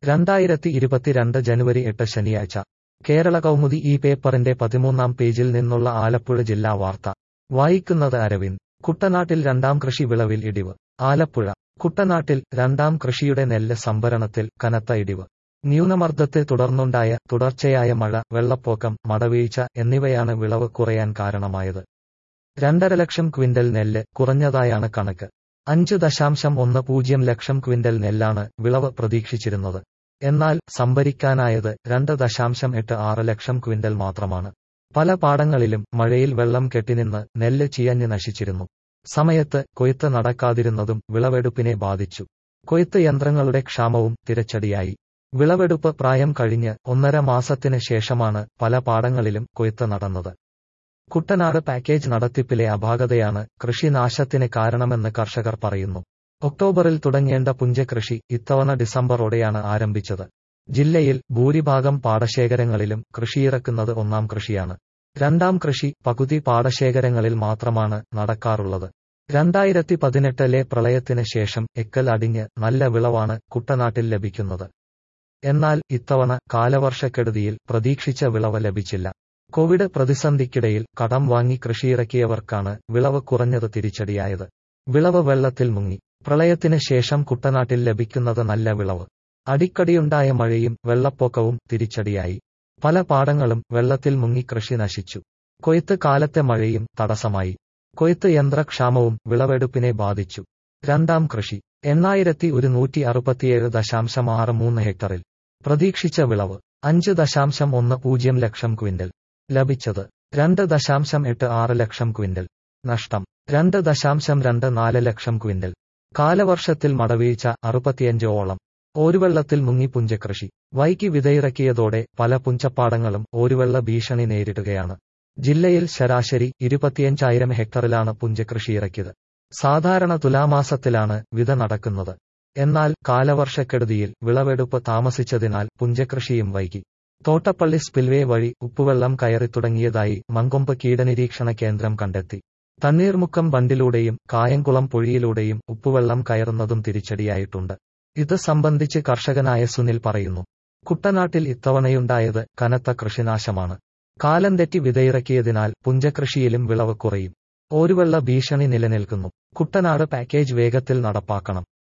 രണ്ടായിരത്തി ഇരുപത്തിരണ്ട് ജനുവരി എട്ട് ശനിയാഴ്ച കേരള കൗമുദി ഈ പേപ്പറിന്റെ പതിമൂന്നാം പേജിൽ നിന്നുള്ള ആലപ്പുഴ ജില്ലാ വാർത്ത വായിക്കുന്നത് അരവിന്ദ് കുട്ടനാട്ടിൽ രണ്ടാം കൃഷി വിളവിൽ ഇടിവ് ആലപ്പുഴ കുട്ടനാട്ടിൽ രണ്ടാം കൃഷിയുടെ നെല്ല് സംഭരണത്തിൽ കനത്ത ഇടിവ് ന്യൂനമർദ്ദത്തെ തുടർന്നുണ്ടായ തുടർച്ചയായ മഴ വെള്ളപ്പൊക്കം മടവീഴ്ച എന്നിവയാണ് വിളവ് കുറയാൻ കാരണമായത് രണ്ടര ലക്ഷം ക്വിന്റൽ നെല്ല് കുറഞ്ഞതായാണ് കണക്ക് അഞ്ച് ദശാംശം ഒന്ന് പൂജ്യം ലക്ഷം ക്വിന്റൽ നെല്ലാണ് വിളവ് പ്രതീക്ഷിച്ചിരുന്നത് എന്നാൽ സംഭരിക്കാനായത് രണ്ട് ദശാംശം എട്ട് ആറ് ലക്ഷം ക്വിന്റൽ മാത്രമാണ് പല പാടങ്ങളിലും മഴയിൽ വെള്ളം കെട്ടിനിന്ന് നെല്ല് ചിയഞ്ഞ് നശിച്ചിരുന്നു സമയത്ത് കൊയ്ത്ത് നടക്കാതിരുന്നതും വിളവെടുപ്പിനെ ബാധിച്ചു കൊയ്ത്ത് യന്ത്രങ്ങളുടെ ക്ഷാമവും തിരച്ചടിയായി വിളവെടുപ്പ് പ്രായം കഴിഞ്ഞ് ഒന്നര മാസത്തിന് ശേഷമാണ് പല പാടങ്ങളിലും കൊയ്ത്ത് നടന്നത് കുട്ടനാട് പാക്കേജ് നടത്തിപ്പിലെ അപാകതയാണ് കൃഷിനാശത്തിന് കാരണമെന്ന് കർഷകർ പറയുന്നു ഒക്ടോബറിൽ തുടങ്ങേണ്ട പുഞ്ചകൃഷി ഇത്തവണ ഡിസംബറോടെയാണ് ആരംഭിച്ചത് ജില്ലയിൽ ഭൂരിഭാഗം പാടശേഖരങ്ങളിലും കൃഷിയിറക്കുന്നത് ഒന്നാം കൃഷിയാണ് രണ്ടാം കൃഷി പകുതി പാടശേഖരങ്ങളിൽ മാത്രമാണ് നടക്കാറുള്ളത് രണ്ടായിരത്തി പതിനെട്ടിലെ പ്രളയത്തിന് ശേഷം എക്കൽ അടിഞ്ഞ് നല്ല വിളവാണ് കുട്ടനാട്ടിൽ ലഭിക്കുന്നത് എന്നാൽ ഇത്തവണ കാലവർഷക്കെടുതിയിൽ പ്രതീക്ഷിച്ച വിളവ് ലഭിച്ചില്ല കോവിഡ് പ്രതിസന്ധിക്കിടയിൽ കടം വാങ്ങി കൃഷിയിറക്കിയവർക്കാണ് വിളവ് കുറഞ്ഞത് തിരിച്ചടിയായത് വിളവ് വെള്ളത്തിൽ മുങ്ങി പ്രളയത്തിന് ശേഷം കുട്ടനാട്ടിൽ ലഭിക്കുന്നത് നല്ല വിളവ് അടിക്കടിയുണ്ടായ മഴയും വെള്ളപ്പൊക്കവും തിരിച്ചടിയായി പല പാടങ്ങളും വെള്ളത്തിൽ മുങ്ങി കൃഷി നശിച്ചു കൊയ്ത്ത് കാലത്തെ മഴയും തടസ്സമായി കൊയ്ത്ത് യന്ത്രക്ഷാമവും വിളവെടുപ്പിനെ ബാധിച്ചു രണ്ടാം കൃഷി എണ്ണായിരത്തി ഒരുന്നൂറ്റി അറുപത്തിയേഴ് ദശാംശം ആറ് മൂന്ന് ഹെക്ടറിൽ പ്രതീക്ഷിച്ച വിളവ് അഞ്ച് ദശാംശം ഒന്ന് പൂജ്യം ലക്ഷം ക്വിന്റൽ ലഭിച്ചത് രണ്ട് ദശാംശം എട്ട് ആറ് ലക്ഷം ക്വിന്റൽ നഷ്ടം രണ്ട് ദശാംശം രണ്ട് നാല് ലക്ഷം ക്വിന്റൽ കാലവർഷത്തിൽ മടവീഴ്ച അറുപത്തിയഞ്ച് ഓളം ഓരുവെള്ളത്തിൽ മുങ്ങി പുഞ്ചകൃഷി വൈകി വിതയിറക്കിയതോടെ പല പുഞ്ചപ്പാടങ്ങളും ഓരുവെള്ള ഭീഷണി നേരിടുകയാണ് ജില്ലയിൽ ശരാശരി ഇരുപത്തിയഞ്ചായിരം ഹെക്ടറിലാണ് പുഞ്ചകൃഷി ഇറക്കിയത് സാധാരണ തുലാമാസത്തിലാണ് വിത നടക്കുന്നത് എന്നാൽ കാലവർഷക്കെടുതിയിൽ വിളവെടുപ്പ് താമസിച്ചതിനാൽ പുഞ്ചകൃഷിയും വൈകി തോട്ടപ്പള്ളി സ്പിൽവേ വഴി ഉപ്പുവെള്ളം കയറി തുടങ്ങിയതായി മങ്കൊമ്പ് കീടനിരീക്ഷണ കേന്ദ്രം കണ്ടെത്തി തണ്ണീർമുക്കം ബണ്ടിലൂടെയും കായംകുളം പൊഴിയിലൂടെയും ഉപ്പുവെള്ളം കയറുന്നതും തിരിച്ചടിയായിട്ടുണ്ട് ഇത് സംബന്ധിച്ച് കർഷകനായ സുനിൽ പറയുന്നു കുട്ടനാട്ടിൽ ഇത്തവണയുണ്ടായത് കനത്ത കൃഷിനാശമാണ് കാലം തെറ്റി വിതയിറക്കിയതിനാൽ പുഞ്ചകൃഷിയിലും വിളവ് കുറയും ഓരുവെള്ള ഭീഷണി നിലനിൽക്കുന്നു കുട്ടനാട് പാക്കേജ് വേഗത്തിൽ നടപ്പാക്കണം